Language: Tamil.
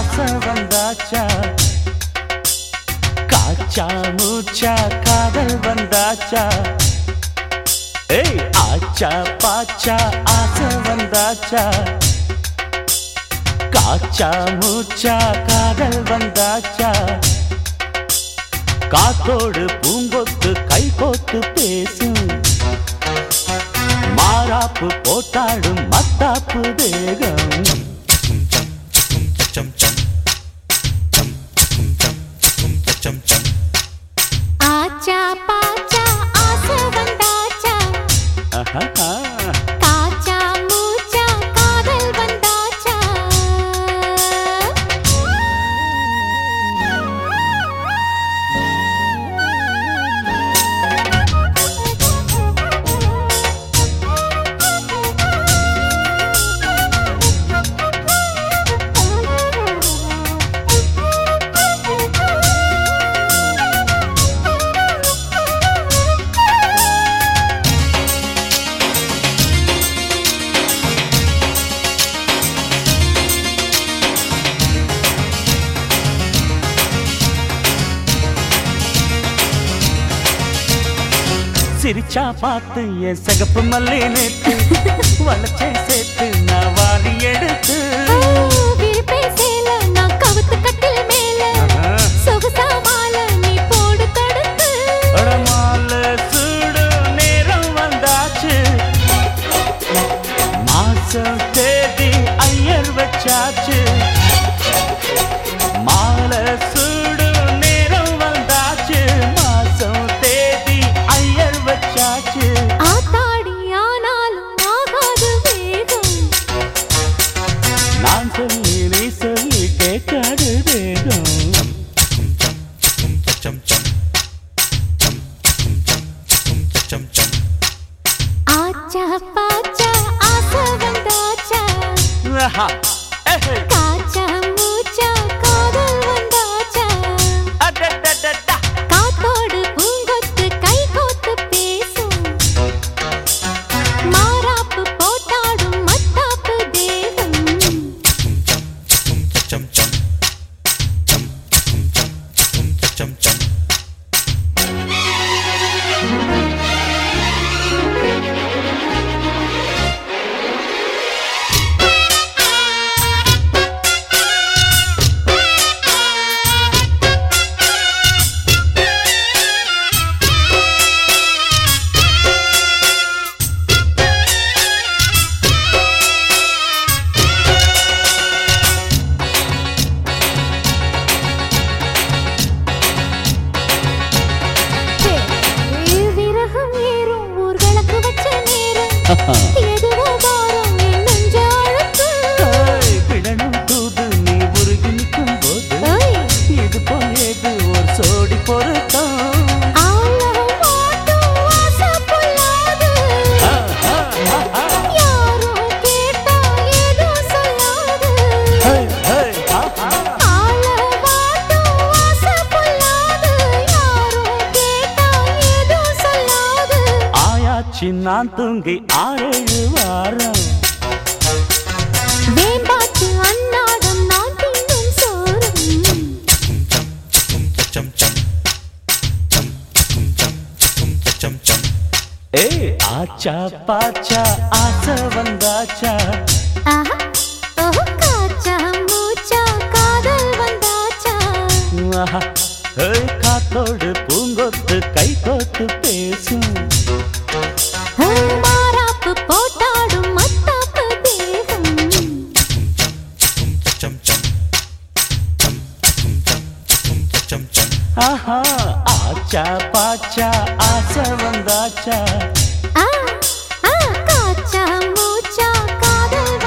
ஆசை வந்தாச்சா காச்சா மூச்சா காதல் வந்தாச்சா ஏய் ஆச்சா பாச்சா ஆசை வந்தாச்சா காச்சா மூச்சா காதல் வந்தாச்சா காத்தோடு பூங்கொத்து கை கோத்து பேசும் மாறாப்பு போட்டாடும் மத்தாப்பு தேகம் ஆச்சா பாச்சா ஆசை வந்தாச்சா ஆஹா. காச்சா மூச்சா காதல் வந்தாச்சா சிரிச்சா பார்த்து என் சிகப்பு மல்லி நேத்து வளச்சே சேர்த்து நான் வாரி எடுத்து விரிப்பை சேல நான் கவுத்து கட்டில் மேல ஆஹா. சொகுசா மாலை நீ போடு தடுத்து அடமால சூடு நேரம் வந்தாச்சு மாசம் தேதி ஐயர் வச்சாச்சு மாலை சூடு நேரம் வந்தாச்சு மாசம் தேதி ஐயர் வச்சாச்சு ஆத்தாடி ஆனாலும் ஆகாது வேகம் நான் சொல்லி நீ சொல்லி கேட்காது வேகம் ஆச்சா பாச்சா ஆசை வந்தாச்சா ஆஹா. ஏஹே. காச்சா மூச்சா காதல் வந்தாச்சா அடடடடா. காத்தோடு பூங்கொத்து கை கோத்து பேசும் மாறாப்பு போட்டாடும் மத்தாப்பு தேகம் விரகம் ஏறும் ஊர்களுக்கு வச்ச நேரம் எதுவோ பாரம் என் நெஞ்ச அழுத்தம் ஏய், விடணும் தூது நீ உருகி நிற்கும் போது ஓய், இது போயது ஒரு சோடி பொருத்தம் ஆழம் மாட்டும் ஆசை பொல்லாது. ஆஹா, ஆஹா. யாரோ கேட்டா ஏதோ சொல்லாது. ஹே, ஹே, ஆஹா. ஆழம் மாட்டும் ஆசை பொல்லாது. யாரோ கேட்டா ஏதோ சொல்லாது. ஆயாச்சு நான் தூங்கி ஆறேழு வாரம் வேம்பாட்டு அன்னாடம் நான் தின்னும் சோறும். ஏய் ஆச்சா பாச்சா ஆசை வந்தாச்சா ஆஹா, ஓஹோ, காச்சா மூச்சா காதல் வந்தாச்சா ஆஹா. ஏய், காத்தோடு பூங்கொத்து கை கோத்து பேசும் மாறாப்பு போட்டாடும் மத்தாப்பு தேகம் ஆஹா ஆச்சா பாச்சா ஆசை வந்தாச்சா ஆ ஆ காச்சா மூச்சா காதல்